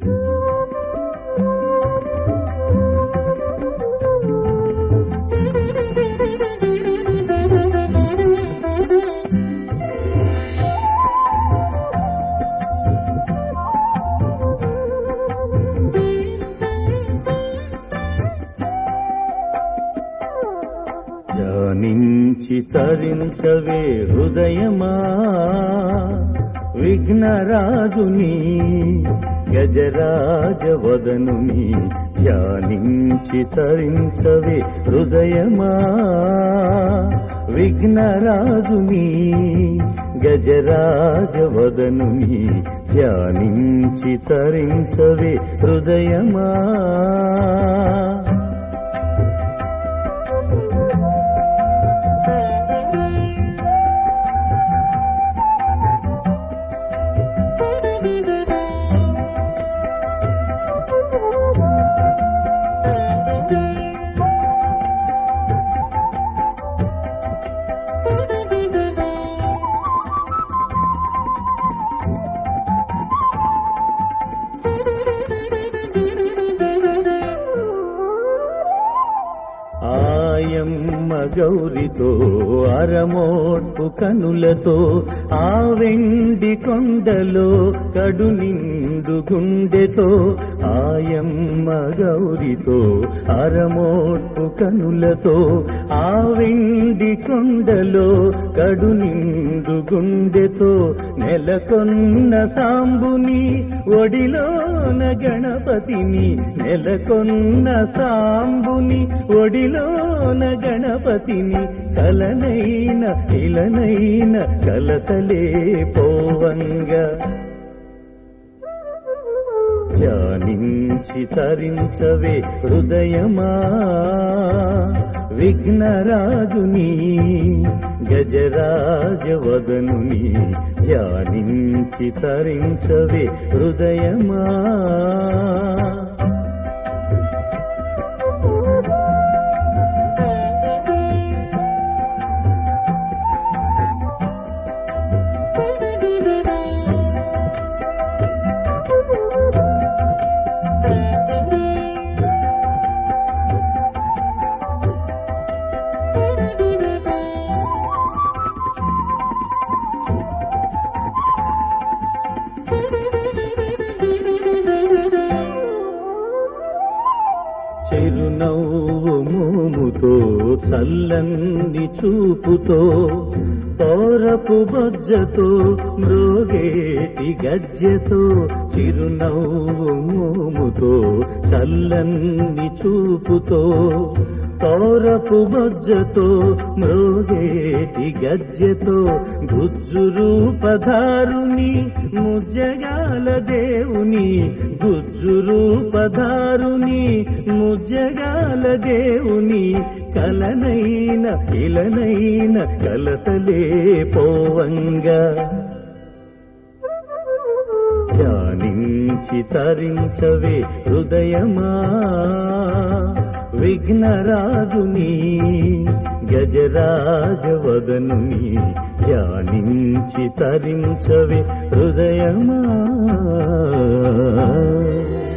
ధ్యానించి తరించవే హృదయమా విఘ్నరాజుని గజరాజవదనుని ధ్యానించి తరించవే హృదయమా విఘ్నరాజుని గజరాజవదనుని ధ్యానించి తరించవే హృదయమా ఆయమ్మ గౌరితో అరమోట్పు కనులతో ఆ వెండి కొండలో కడు నిండు గుండెతో ఆయమ్మ గౌరితో అరమోట్పు కనులతో ఆ వెండి కొండలో కడు నిండు గుండెతో నెలకొన్న సాంబుని ఒడిలోన గణపతిని నెలకొన్న సాంబుని ఒడిలోన గణపతిని కలనైన ఇలనైన కలతలే పోవంగా ధ్యానించి తరించవే హృదయమా విఘ్నరాజుని గజరాజవదనుని ధ్యానించి తరించవే హృదయమా చిరునవ్వు మోముతో చల్లని చూపుతో పౌరపు బొజ్జతో మ్రోగేటి గజ్జెతో చిరునవ్వు మోముతో చల్లని చూపుతో పౌరపు బొజ్జతో మ్రోగేటి గజ్జెతో గుజ్జు రూపధారుని ముజ్జగాల దేవుని గుజ్జు రూపధారుని ముజ్జగాల దేవుని కలనైన ఇలనైన కలతలే పోవంగా ధ్యానించి తరించవే హృదయమా విఘ్నరాజుని గజరాజవదనుని ధ్యానించి తరించవే హృదయమా